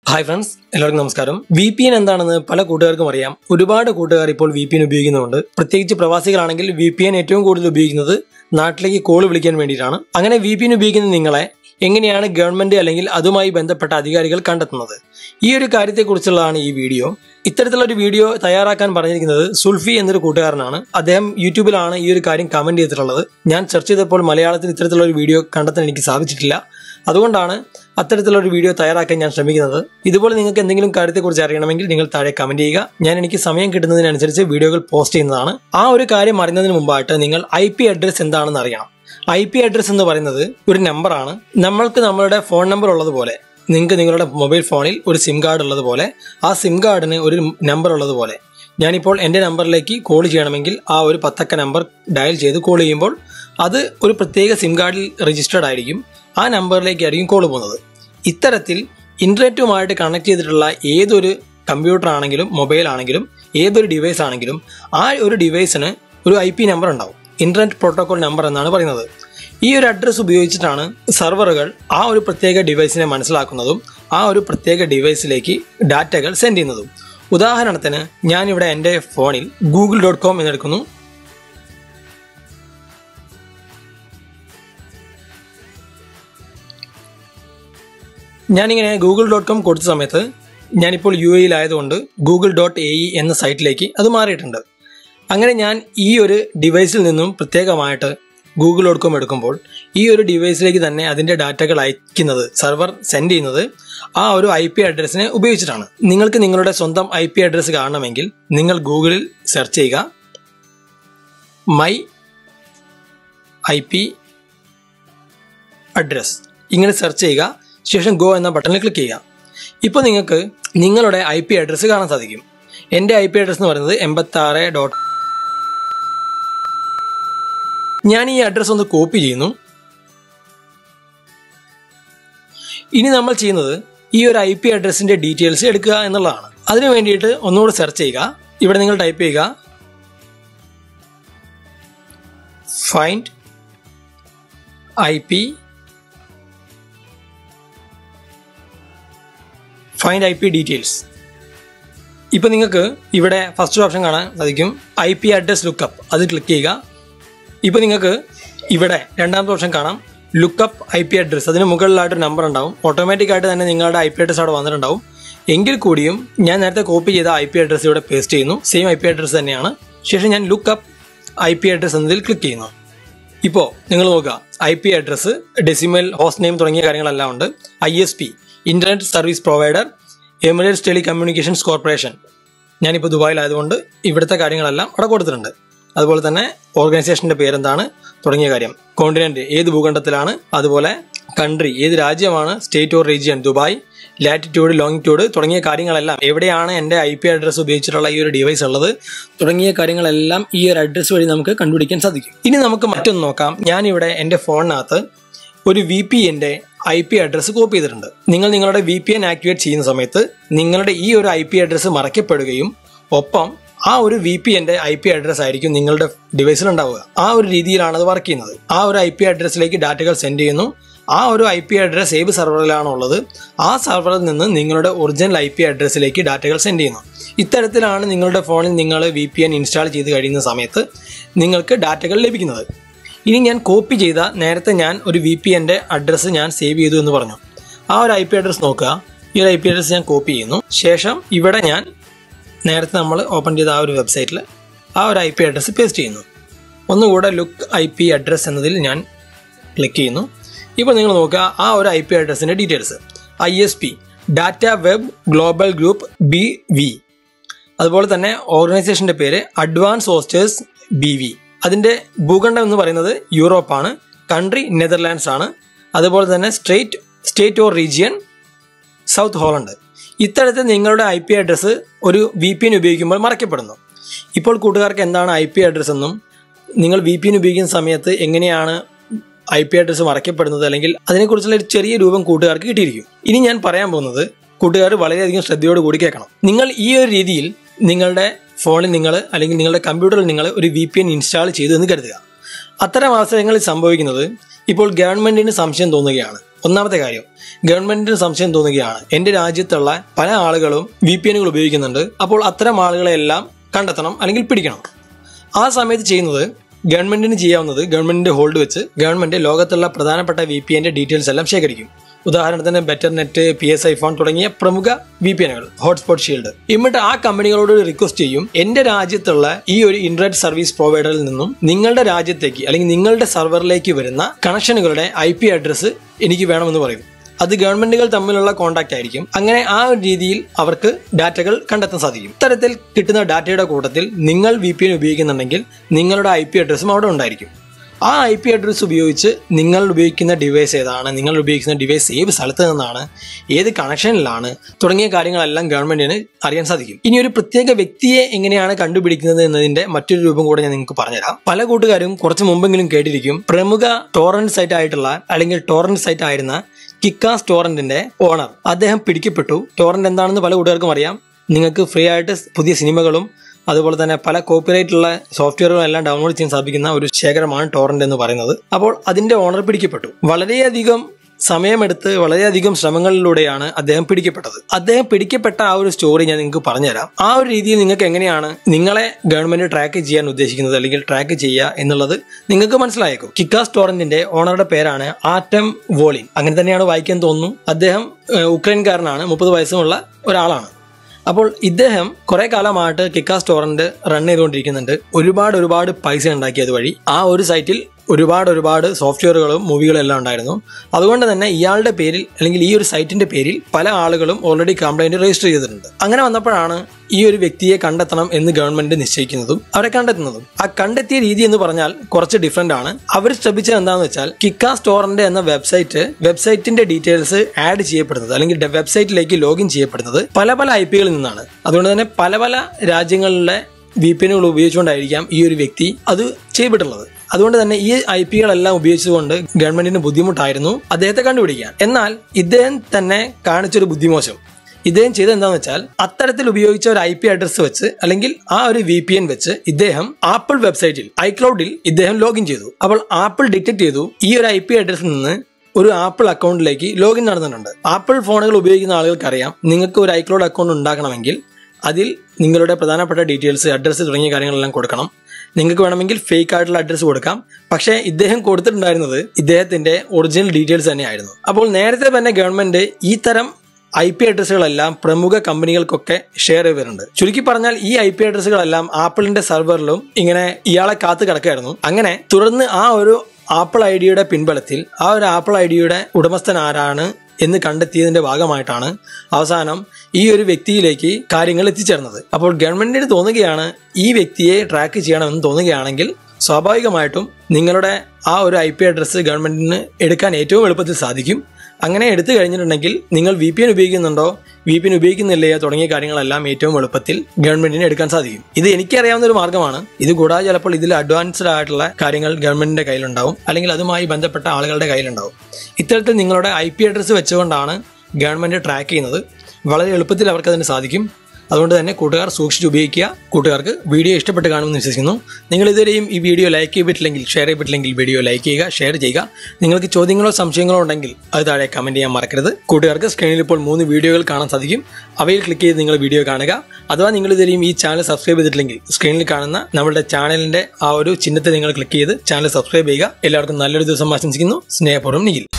hi friends എല്ലാവർക്കും നമസ്കാരം V P N എന്താണെന്ന് പല കൂട്ടുകാർക്കും അറിയാം ഒരുപാട് കൂട്ടുകാർ ഇപ്പോൾ വി പി എൻ ഉപയോഗിക്കുന്നുണ്ട് പ്രത്യേകിച്ച് പ്രവാസികളാണെങ്കിൽ വി പി എൻ ഏറ്റവും കൂടുതൽ ഉപയോഗിക്കുന്നത് നാട്ടിലേക്ക് കോൾ വിളിക്കാൻ വേണ്ടിയിട്ടാണ് അങ്ങനെ വി പി എൻ ഉപയോഗിക്കുന്ന നിങ്ങളെ എങ്ങനെയാണ് ഗവൺമെന്റ് അല്ലെങ്കിൽ അതുമായി ബന്ധപ്പെട്ട അധികാരികൾ കണ്ടെത്തുന്നത് ഈ ഒരു കാര്യത്തെക്കുറിച്ചുള്ളതാണ് ഈ വീഡിയോ ഇത്തരത്തിലുള്ള ഒരു വീഡിയോ തയ്യാറാക്കാൻ പറഞ്ഞിരിക്കുന്നത് സുൽഫി എന്നൊരു കൂട്ടുകാരനാണ് അദ്ദേഹം യൂട്യൂബിലാണ് ഈ ഒരു കാര്യം കമന്റ് ചെയ്തിട്ടുള്ളത് ഞാൻ സെർച്ച് ചെയ്തപ്പോൾ മലയാളത്തിൽ ഇത്തരത്തിലുള്ള ഒരു വീഡിയോ കണ്ടെത്താൻ എനിക്ക് സാധിച്ചിട്ടില്ല അതുകൊണ്ടാണ് അത്തരത്തിലുള്ള ഒരു വീഡിയോ തയ്യാറാക്കാൻ ഞാൻ ശ്രമിക്കുന്നത് ഇതുപോലെ നിങ്ങൾക്ക് എന്തെങ്കിലും കാര്യത്തെക്കുറിച്ച് അറിയണമെങ്കിൽ നിങ്ങൾ താഴെ കമന്റ് ചെയ്യുക ഞാൻ എനിക്ക് സമയം കിട്ടുന്നതിനനുസരിച്ച് വീഡിയോകൾ പോസ്റ്റ് ചെയ്യുന്നതാണ് ആ ഒരു കാര്യം അറിയുന്നതിന് മുമ്പായിട്ട് നിങ്ങൾ ഐ പി അഡ്രസ് എന്താണെന്ന് അറിയണം ഐ പി അഡ്രസ് എന്ന് പറയുന്നത് ഒരു നമ്പറാണ് നമ്മൾക്ക് നമ്മളുടെ ഫോൺ നമ്പർ ഉള്ളതുപോലെ നിങ്ങൾക്ക് നിങ്ങളുടെ മൊബൈൽ ഫോണിൽ ഒരു സിം കാർഡ് ഉള്ളതുപോലെ ആ സിം കാർഡിന് ഒരു നമ്പർ ഉള്ളതുപോലെ ഞാനിപ്പോൾ എൻ്റെ നമ്പറിലേക്ക് കോൾ ചെയ്യണമെങ്കിൽ ആ ഒരു പത്തക്ക നമ്പർ ഡയൽ ചെയ്ത് കോൾ ചെയ്യുമ്പോൾ അത് ഒരു പ്രത്യേക സിം കാർഡിൽ രജിസ്റ്റേർഡ് ആയിരിക്കും ആ നമ്പറിലേക്കായിരിക്കും കോൾ പോകുന്നത് ഇത്തരത്തിൽ ഇന്റർനെറ്റുമായിട്ട് കണക്ട് ചെയ്തിട്ടുള്ള ഏതൊരു കമ്പ്യൂട്ടർ ആണെങ്കിലും മൊബൈൽ ആണെങ്കിലും ഏതൊരു ഡിവൈസ് ആണെങ്കിലും ആ ഒരു ഡിവൈസിന് ഒരു ഐ പി നമ്പർ ഉണ്ടാവും ഇന്റർനെറ്റ് പ്രോട്ടോകോൾ നമ്പർ എന്നാണ് പറയുന്നത് ഈ ഒരു അഡ്രസ്സ് ഉപയോഗിച്ചിട്ടാണ് സെർവറുകൾ ആ ഒരു പ്രത്യേക ഡിവൈസിനെ മനസ്സിലാക്കുന്നതും ആ ഒരു പ്രത്യേക ഡിവൈസിലേക്ക് ഡാറ്റകൾ സെൻഡ് ചെയ്യുന്നതും ഉദാഹരണത്തിന് ഞാനിവിടെ എൻ്റെ ഫോണിൽ ഗൂഗിൾ ഡോട്ട് കോം എന്നെടുക്കുന്നു ഞാനിങ്ങനെ ഗൂഗിൾ ഡോട്ട് കോം കൊടുത്ത സമയത്ത് ഞാനിപ്പോൾ യു എയിലായതുകൊണ്ട് ഗൂഗിൾ ഡോട്ട് എ ഇ എന്ന സൈറ്റിലേക്ക് അത് മാറിയിട്ടുണ്ട് അങ്ങനെ ഞാൻ ഈ ഒരു ഡിവൈസിൽ നിന്നും പ്രത്യേകമായിട്ട് ഗൂഗിൾ ഡോട്ട് കോം എടുക്കുമ്പോൾ ഈ ഒരു ഡിവൈസിലേക്ക് തന്നെ അതിൻ്റെ ഡാറ്റകൾ അയക്കുന്നത് സെർവർ സെൻഡ് ചെയ്യുന്നത് ആ ഒരു ഐ പി അഡ്രസ്സിനെ ഉപയോഗിച്ചിട്ടാണ് നിങ്ങൾക്ക് നിങ്ങളുടെ സ്വന്തം ഐ പി അഡ്രസ്സ് കാണണമെങ്കിൽ നിങ്ങൾ ഗൂഗിളിൽ സെർച്ച് ചെയ്യുക മൈ ഐ പി അഡ്രസ് ഇങ്ങനെ സെർച്ച് ചെയ്യുക ശേഷം ഗോ എന്ന ബട്ടണിൽ ക്ലിക്ക് ചെയ്യുക ഇപ്പോൾ നിങ്ങൾക്ക് നിങ്ങളുടെ ഐ പി അഡ്രസ്സ് കാണാൻ സാധിക്കും എൻ്റെ ഐ പി അഡ്രസ് എന്ന് പറയുന്നത് എൺപത്താറ് ഡോട്ട് ഞാൻ ഈ അഡ്രസ്സ് ഒന്ന് കോപ്പി ചെയ്യുന്നു ഇനി നമ്മൾ ചെയ്യുന്നത് ഈ ഒരു ഐ പി അഡ്രസ്സിന്റെ ഡീറ്റെയിൽസ് എടുക്കുക എന്നുള്ളതാണ് അതിനു വേണ്ടിയിട്ട് ഒന്നുകൂടെ സെർച്ച് ചെയ്യുക ഇവിടെ നിങ്ങൾ ടൈപ്പ് ചെയ്യുക find I P find I P details ഇപ്പോൾ നിങ്ങൾക്ക് ഇവിടെ ഫസ്റ്റ് ഓപ്ഷൻ കാണാൻ സാധിക്കും ഐ പി അഡ്രസ് ലുക്കപ്പ് അത് ക്ലിക്ക് ചെയ്യുക ഇപ്പോൾ നിങ്ങൾക്ക് ഇവിടെ രണ്ടാമത്തെ ഓപ്ഷൻ കാണാം ലുക്കപ്പ് ഐ പി അഡ്രസ് അതിന് മുകളിലായിട്ടൊരു നമ്പർ ഉണ്ടാവും ഓട്ടോമാറ്റിക് ആയിട്ട് തന്നെ നിങ്ങളുടെ ഐ പി അഡ്രസ് അവിടെ വന്നിട്ടുണ്ടാവും എങ്കിൽ കൂടിയും ഞാൻ നേരത്തെ കോപ്പി ചെയ്ത ഐ പി അഡ്രസ് ഇവിടെ പേസ്റ്റ് ചെയ്യുന്നു സെയിം ഐ പി അഡ്രസ് തന്നെയാണ് ശേഷം ഞാൻ ലുക്കപ്പ് ഐ പി അഡ്രസ് എന്നതിൽ ക്ലിക്ക് ചെയ്യുന്നു ഇപ്പോൾ നിങ്ങൾ നോക്കുക I P address decimal host name തുടങ്ങിയ കാര്യങ്ങളെല്ലാം ഉണ്ട് I S P internet service provider Emirates telecommunications corporation ഞാനിപ്പോൾ ദുബായിലായതുകൊണ്ട് ഇവിടുത്തെ കാര്യങ്ങളെല്ലാം അവിടെ കൊടുത്തിട്ടുണ്ട് അതുപോലെ തന്നെ ഓർഗനൈസേഷന്റെ പേരെന്താണ് തുടങ്ങിയ കാര്യം കോണ്ടിനെന്റ് ഏത് ഭൂഖണ്ഡത്തിലാണ് അതുപോലെ കൺട്രി ഏത് രാജ്യമാണ് state or region Dubai latitude longitude തുടങ്ങിയ കാര്യങ്ങളെല്ലാം എവിടെയാണ് എൻ്റെ ഐ പി അഡ്രസ്സ് ഉപയോഗിച്ചിട്ടുള്ള ഈ ഒരു ഡിവൈസ് ഉള്ളത് തുടങ്ങിയ കാര്യങ്ങളെല്ലാം ഈ ഒരു അഡ്രസ്സ് വഴി നമുക്ക് കണ്ടുപിടിക്കാൻ സാധിക്കും ഇനി നമുക്ക് മറ്റൊന്ന് നോക്കാം ഞാനിവിടെ എൻ്റെ ഫോണിനകത്ത് ഒരു വി പി എൻ്റെ ഐ പി അഡ്രസ്സ് കോപ്പി ചെയ്തിട്ടുണ്ട് നിങ്ങൾ നിങ്ങളുടെ വി പി എൻ ആക്ടിവേറ്റ് ചെയ്യുന്ന സമയത്ത് നിങ്ങളുടെ ഈ ഒരു ഐ പി അഡ്രസ്സ് മറയ്ക്കപ്പെടുകയും ഒപ്പം ആ ഒരു വി പി എൻ്റെ ഐ പി അഡ്രസ് ആയിരിക്കും നിങ്ങളുടെ ഡിവൈസിൽ ഉണ്ടാവുക ആ ഒരു രീതിയിലാണ് അത് വർക്ക് ചെയ്യുന്നത് ആ ഒരു ഐ പി അഡ്രസ്സിലേക്ക് ഡാറ്റകൾ സെൻഡ് ചെയ്യുന്നു ആ ഒരു ഐ പി അഡ്രസ് ഏത് സെർവറിലാണോ ഉള്ളത് ആ സെർവറിൽ നിന്ന് നിങ്ങളുടെ ഒറിജിനൽ ഐ പി അഡ്രസ്സിലേക്ക് ഡാറ്റകൾ സെൻഡ് ചെയ്യുന്നു ഇത്തരത്തിലാണ് നിങ്ങളുടെ ഫോണിൽ നിങ്ങൾ വി പി എൻ ഇൻസ്റ്റാൾ ചെയ്ത് കഴിയുന്ന സമയത്ത് നിങ്ങൾക്ക് ഡാറ്റകൾ ലഭിക്കുന്നത് ഇനി ഞാൻ കോപ്പി ചെയ്ത നേരത്തെ ഞാൻ ഒരു വി പി എൻ്റെ അഡ്രസ്സ് ഞാൻ സേവ് ചെയ്തു എന്ന് പറഞ്ഞു ആ ഒരു ഐ പി അഡ്രസ്സ് നോക്കുക ഈ ഒരു ഐ പി അഡ്രസ്സ് ഞാൻ കോപ്പി ചെയ്യുന്നു ശേഷം ഇവിടെ ഞാൻ നേരത്തെ നമ്മൾ ഓപ്പൺ ചെയ്ത ആ ഒരു വെബ്സൈറ്റിൽ ആ ഒരു ഐ പി അഡ്രസ്സ് പേസ്റ്റ് ചെയ്യുന്നു ഒന്നുകൂടെ ലുക്ക് ഐ പി അഡ്രസ്സ് എന്നതിൽ ഞാൻ ക്ലിക്ക് ചെയ്യുന്നു ഇപ്പോൾ നിങ്ങൾ നോക്കുക ആ ഒരു ഐ പി അഡ്രസ്സിൻ്റെ details I S P data web global group B V അതുപോലെ തന്നെ ഓർഗനൈസേഷൻ്റെ പേര് അഡ്വാൻസ് ഹോസ്റ്റേഴ്സ് ബി വി അതിൻ്റെ ഭൂഖണ്ഡം എന്ന് പറയുന്നത് യൂറോപ്പാണ് കൺട്രി നെതർലാൻഡ്സ് ആണ് അതുപോലെ തന്നെ state state or region South Holland ഇത്തരത്തിൽ നിങ്ങളുടെ ഐ പി അഡ്രസ്സ് ഒരു വി പി എൻ ഉപയോഗിക്കുമ്പോൾ മറയ്ക്കപ്പെടുന്നു ഇപ്പോൾ കൂട്ടുകാർക്ക് എന്താണ് ഐ പി അഡ്രസ്സ് എന്നും നിങ്ങൾ വി പി എൻ ഉപയോഗിക്കുന്ന സമയത്ത് എങ്ങനെയാണ് ഐ പി അഡ്രസ്സ് മറയ്ക്കപ്പെടുന്നത് അല്ലെങ്കിൽ അതിനെക്കുറിച്ചുള്ള ഒരു ചെറിയ രൂപം കൂട്ടുകാർക്ക് കിട്ടിയിരിക്കും ഇനി ഞാൻ പറയാൻ പോകുന്നത് കൂട്ടുകാർ വളരെയധികം ശ്രദ്ധയോട് കൂടി കേൾക്കണം നിങ്ങൾ ഈ ഒരു രീതിയിൽ നിങ്ങളുടെ ഫോണിൽ നിങ്ങൾ അല്ലെങ്കിൽ നിങ്ങളുടെ കമ്പ്യൂട്ടറിൽ നിങ്ങൾ ഒരു വി പി എൻ ഇൻസ്റ്റാൾ ചെയ്തു എന്ന് കരുതുക അത്തരം അവസരങ്ങളിൽ സംഭവിക്കുന്നത് ഇപ്പോൾ ഗവൺമെന്റിന് സംശയം തോന്നുകയാണ് ഒന്നാമത്തെ കാര്യം ഗവൺമെന്റിന് സംശയം തോന്നുകയാണ് എന്റെ രാജ്യത്തുള്ള പല ആളുകളും വി പി എനുകൾ ഉപയോഗിക്കുന്നുണ്ട് അപ്പോൾ അത്തരം ആളുകളെല്ലാം കണ്ടെത്തണം അല്ലെങ്കിൽ പിടിക്കണം ആ സമയത്ത് ചെയ്യുന്നത് ഗവൺമെന്റിന് ചെയ്യാവുന്നത് ഗവൺമെന്റിന്റെ ഹോൾഡ് വെച്ച് ഗവൺമെന്റ് ലോകത്തുള്ള പ്രധാനപ്പെട്ട വി പി എന്റെ ഡീറ്റെയിൽസ് എല്ലാം ശേഖരിക്കും ഉദാഹരണത്തിന് Betternet P S iPhone തുടങ്ങിയ പ്രമുഖ വി പി എനുകൾ ഹോട്ട്സ്പോട്ട് ഷീൽഡ് എന്നിട്ട് ആ കമ്പനികളോട് റിക്വസ്റ്റ് ചെയ്യും എന്റെ രാജ്യത്തുള്ള ഈ ഒരു ഇന്റർനെറ്റ് സർവീസ് പ്രൊവൈഡറിൽ നിന്നും നിങ്ങളുടെ രാജ്യത്തേക്ക് അല്ലെങ്കിൽ നിങ്ങളുടെ സെർവറിലേക്ക് വരുന്ന കണക്ഷനുകളുടെ ഐ പി അഡ്രസ്സ് എനിക്ക് വേണമെന്ന് പറയും അത് ഗവൺമെന്റുകൾ തമ്മിലുള്ള കോൺടാക്ട് ആയിരിക്കും അങ്ങനെ ആ ഒരു രീതിയിൽ അവർക്ക് ഡാറ്റകൾ കണ്ടെത്താൻ സാധിക്കും ഇത്തരത്തിൽ കിട്ടുന്ന ഡാറ്റയുടെ കൂട്ടത്തിൽ നിങ്ങൾ വി പി എൻ ഉപയോഗിക്കുന്നുണ്ടെങ്കിൽ നിങ്ങളുടെ ഐ പി അഡ്രസ്സും അവിടെ ഉണ്ടായിരിക്കും ആ ഐ പി അഡ്രസ്സ് ഉപയോഗിച്ച് നിങ്ങൾ ഉപയോഗിക്കുന്ന ഡിവൈസ് ഏതാണ് നിങ്ങൾ ഉപയോഗിക്കുന്ന ഡിവൈസ് ഏത് സ്ഥലത്ത് നിന്നാണ് ഏത് കണക്ഷനിലാണ് തുടങ്ങിയ കാര്യങ്ങളെല്ലാം ഗവൺമെന്റിന് അറിയാൻ സാധിക്കും ഇനി ഒരു പ്രത്യേക വ്യക്തിയെ എങ്ങനെയാണ് കണ്ടുപിടിക്കുന്നത് എന്നതിന്റെ മറ്റൊരു രൂപം കൂടെ ഞാൻ നിങ്ങൾക്ക് പറഞ്ഞുതരാം പല കൂട്ടുകാരും കുറച്ച് മുമ്പെങ്കിലും കേട്ടിരിക്കും പ്രമുഖ ടോറന്റ് സൈറ്റ് ആയിട്ടുള്ള അല്ലെങ്കിൽ ടോറന്റ് സൈറ്റ് ആയിരുന്ന കിക്കാസ് ടോറന്റിന്റെ ഓണർ അദ്ദേഹം പിടിക്കപ്പെട്ടു ടോറന്റ് എന്താണെന്ന് പല കൂട്ടുകാർക്കും അറിയാം നിങ്ങൾക്ക് ഫ്രീ ആയിട്ട് പുതിയ സിനിമകളും അതുപോലെ തന്നെ പല കോപ്പിറൈറ്റ് ഉള്ള സോഫ്റ്റ്വെയറുകളും എല്ലാം ഡൗൺലോഡ് ചെയ്യാൻ സാധിക്കുന്ന ഒരു ശേഖരമാണ് ടോറന്റ് എന്ന് പറയുന്നത് അപ്പോൾ അതിന്റെ ഓണർ പിടിക്കപ്പെട്ടു വളരെയധികം സമയമെടുത്ത് വളരെയധികം ശ്രമങ്ങളിലൂടെയാണ് അദ്ദേഹം പിടിക്കപ്പെട്ടത് അദ്ദേഹം പിടിക്കപ്പെട്ട ആ ഒരു സ്റ്റോറി ഞാൻ നിങ്ങൾക്ക് പറഞ്ഞുതരാം ആ ഒരു രീതിയിൽ നിങ്ങൾക്ക് എങ്ങനെയാണ് നിങ്ങളെ ഗവൺമെന്റ് ട്രാക്ക് ചെയ്യാൻ ഉദ്ദേശിക്കുന്നത് അല്ലെങ്കിൽ ട്രാക്ക് ചെയ്യുക എന്നുള്ളത് നിങ്ങൾക്ക് മനസ്സിലായേക്കും കിക്കാസ് ടോറന്റിന്റെ ഓണറുടെ പേരാണ് ആറ്റം വോളിൻ അങ്ങനെ തന്നെയാണ് വായിക്കാൻ തോന്നുന്നു അദ്ദേഹം ഏഹ്, ഉക്രൈൻകാരനാണ് മുപ്പത് വയസ്സുമുള്ള ഒരാളാണ് അപ്പോൾ ഇദ്ദേഹം കുറെ കാലമായിട്ട് കിക്കാസ് ടോറന്റ് റൺ ചെയ്തുകൊണ്ടിരിക്കുന്നുണ്ട് ഒരുപാട് ഒരുപാട് പൈസ ഉണ്ടാക്കിയത് വഴി ആ ഒരു സൈറ്റിൽ ഒരുപാട് ഒരുപാട് സോഫ്റ്റ്വെയറുകളും മൂവികളും എല്ലാം ഉണ്ടായിരുന്നു അതുകൊണ്ട് തന്നെ ഇയാളുടെ പേരിൽ അല്ലെങ്കിൽ ഈ ഒരു സൈറ്റിന്റെ പേരിൽ പല ആളുകളും ഓൾറെഡി കംപ്ലൈന്റ് രജിസ്റ്റർ ചെയ്തിട്ടുണ്ട് അങ്ങനെ വന്നപ്പോഴാണ് ഈ ഒരു വ്യക്തിയെ കണ്ടെത്തണം എന്ന് ഗവൺമെന്റ് നിശ്ചയിക്കുന്നതും അവരെ കണ്ടെത്തുന്നതും ആ കണ്ടെത്തിയ രീതി എന്ന് പറഞ്ഞാൽ കുറച്ച് ഡിഫറെന്റ് ആണ് അവർ ശ്രമിച്ചത് എന്താണെന്ന് വെച്ചാൽ കിക്കാ സ്റ്റോറിന്റെ എന്ന വെബ്സൈറ്റ് വെബ്സൈറ്റിന്റെ ഡീറ്റെയിൽസ് ആഡ് ചെയ്യപ്പെടുന്നത് അല്ലെങ്കിൽ വെബ്സൈറ്റിലേക്ക് ലോഗിൻ ചെയ്യപ്പെടുന്നത് പല പല ഐ പികളിൽ നിന്നാണ് അതുകൊണ്ട് തന്നെ പല പല രാജ്യങ്ങളിലെ വി പി എനുകൾ ഉപയോഗിച്ചുകൊണ്ടായിരിക്കാം ഈ ഒരു വ്യക്തി അത് ചെയ്യപ്പെട്ടുള്ളത് അതുകൊണ്ട് തന്നെ ഈ ഐ പികളെല്ലാം ഉപയോഗിച്ചുകൊണ്ട് ഗവൺമെന്റിന് ബുദ്ധിമുട്ടായിരുന്നു അദ്ദേഹത്തെ കണ്ടുപിടിക്കാൻ എന്നാൽ ഇദ്ദേഹം തന്നെ കാണിച്ചൊരു ബുദ്ധിമോശം ഇദ്ദേഹം ചെയ്തത് എന്താണെന്ന് വെച്ചാൽ അത്തരത്തിൽ ഉപയോഗിച്ച ഒരു ഐ പി അഡ്രസ് വെച്ച് അല്ലെങ്കിൽ ആ ഒരു വി പി എൻ വെച്ച് ഇദ്ദേഹം ആപ്പിൾ വെബ്സൈറ്റിൽ ഐക്ലൗഡിൽ ഇദ്ദേഹം ലോഗിൻ ചെയ്തു അപ്പോൾ ആപ്പിൾ ഡിറ്റക്ട് ചെയ്തു ഈ ഒരു ഐ പി അഡ്രസ്സിൽ നിന്ന് ഒരു ആപ്പിൾ അക്കൗണ്ടിലേക്ക് ലോഗിൻ നടന്നിട്ടുണ്ട് ആപ്പിൾ ഫോണുകൾ ഉപയോഗിക്കുന്ന ആളുകൾക്കറിയാം നിങ്ങൾക്ക് ഒരു ഐക്ലൗഡ് അക്കൗണ്ട് ഉണ്ടാക്കണമെങ്കിൽ അതിൽ നിങ്ങളുടെ പ്രധാനപ്പെട്ട ഡീറ്റെയിൽസ് അഡ്രസ്സ് തുടങ്ങിയ കാര്യങ്ങളെല്ലാം കൊടുക്കണം നിങ്ങൾക്ക് വേണമെങ്കിൽ ഫേക്ക് ആയിട്ടുള്ള അഡ്രസ്സ് കൊടുക്കാം പക്ഷേ ഇദ്ദേഹം കൊടുത്തിട്ടുണ്ടായിരുന്നത് ഇദ്ദേഹത്തിന്റെ ഒറിജിനൽ ഡീറ്റെയിൽസ് തന്നെയായിരുന്നു അപ്പോൾ നേരത്തെ തന്നെ ഗവൺമെന്റ് ഈ തരം ഐ പി അഡ്രസ്സുകളെല്ലാം പ്രമുഖ കമ്പനികൾക്കൊക്കെ ഷെയർ ചെയ്തിട്ടുണ്ട് ചുരുക്കി പറഞ്ഞാൽ ഈ ഐ പി അഡ്രസ്സുകളെല്ലാം ആപ്പിളിന്റെ സെർവറിലും ഇങ്ങനെ ഇയാളെ കാത്തു കിടക്കായിരുന്നു അങ്ങനെ തുടർന്ന് ആ ഒരു ആപ്പിൾ ഐ ഡിയുടെ പിൻബലത്തിൽ ആ ഒരു ആപ്പിൾ ഐ ഡിയുടെ ഉടമസ്ഥൻ ആരാണ് എന്ന് കണ്ടെത്തിയതിന്റെ ഭാഗമായിട്ടാണ് അവസാനം ഈ ഒരു വ്യക്തിയിലേക്ക് കാര്യങ്ങൾ എത്തിച്ചേർന്നത് അപ്പോൾ ഗവൺമെന്റിന് തോന്നുകയാണ് ഈ വ്യക്തിയെ ട്രാക്ക് ചെയ്യണമെന്ന് തോന്നുകയാണെങ്കിൽ സ്വാഭാവികമായിട്ടും നിങ്ങളുടെ ആ ഒരു ഐ പി അഡ്രസ്സ് ഗവൺമെന്റിന് എടുക്കാൻ ഏറ്റവും എളുപ്പത്തിൽ സാധിക്കും അങ്ങനെ എടുത്തു കഴിഞ്ഞിട്ടുണ്ടെങ്കിൽ നിങ്ങൾ വി പി എൻ ഉപയോഗിക്കുന്നുണ്ടോ വി പി എൻ ഉപയോഗിക്കുന്നില്ലയോ തുടങ്ങിയ കാര്യങ്ങളെല്ലാം ഏറ്റവും എളുപ്പത്തിൽ ഗവൺമെന്റിന് എടുക്കാൻ സാധിക്കും ഇത് എനിക്കറിയാവുന്ന ഒരു മാർഗ്ഗമാണ് ഇത് കൂടാതെ ചിലപ്പോൾ ഇതിൽ അഡ്വാൻസ്ഡ് ആയിട്ടുള്ള കാര്യങ്ങൾ ഗവൺമെന്റിന്റെ കയ്യിലുണ്ടാവും അല്ലെങ്കിൽ അതുമായി ബന്ധപ്പെട്ട ആളുകളുടെ കയ്യിലുണ്ടാവും ഇത്തരത്തിൽ നിങ്ങളുടെ ഐ പി അഡ്രസ്സ് വെച്ചുകൊണ്ടാണ് ഗവൺമെന്റ് ട്രാക്ക് ചെയ്യുന്നത് വളരെ എളുപ്പത്തിൽ അവർക്ക് അതിന് സാധിക്കും അതുകൊണ്ട് തന്നെ കൂട്ടുകാർ സൂക്ഷിച്ച് ഉപയോഗിക്കുക കൂട്ടുകാർക്ക് വീഡിയോ ഇഷ്ടപ്പെട്ട് കാണുമെന്ന് വിശ്വസിക്കുന്നു നിങ്ങൾ ഇതുവരെയും ഈ വീഡിയോ ലൈക്ക് ചെയ്തിട്ടില്ലെങ്കിൽ ഷെയർ ചെയ്തിട്ടില്ലെങ്കിൽ വീഡിയോ ലൈക്ക് ചെയ്യുക ഷെയർ ചെയ്യുക നിങ്ങൾക്ക് ചോദ്യങ്ങളോ സംശയങ്ങളോ ഉണ്ടെങ്കിൽ അത് താഴെ കമന്റ് ചെയ്യാൻ മറക്കരുത് കൂട്ടുകാർക്ക് സ്ക്രീനിൽ ഇപ്പോൾ മൂന്ന് വീഡിയോകൾ കാണാൻ സാധിക്കും അവയിൽ ക്ലിക്ക് ചെയ്ത് നിങ്ങൾ വീഡിയോ കാണുക അഥവാ നിങ്ങൾ ഇതുവരെയും ഈ ചാനൽ സബ്സ്ക്രൈബ് ചെയ്തിട്ടില്ലെങ്കിൽ സ്ക്രീനിൽ കാണുന്ന നമ്മുടെ ചാനലിന്റെ ആ ഒരു ചിഹ്നത്തെ നിങ്ങൾ ക്ലിക്ക് ചെയ്ത് ചാനൽ സബ്സ്ക്രൈബ് ചെയ്യുക എല്ലാവർക്കും നല്ലൊരു ദിവസം ആശംസിക്കുന്നു സ്നേഹപൂർവ്വം നിഖിൽ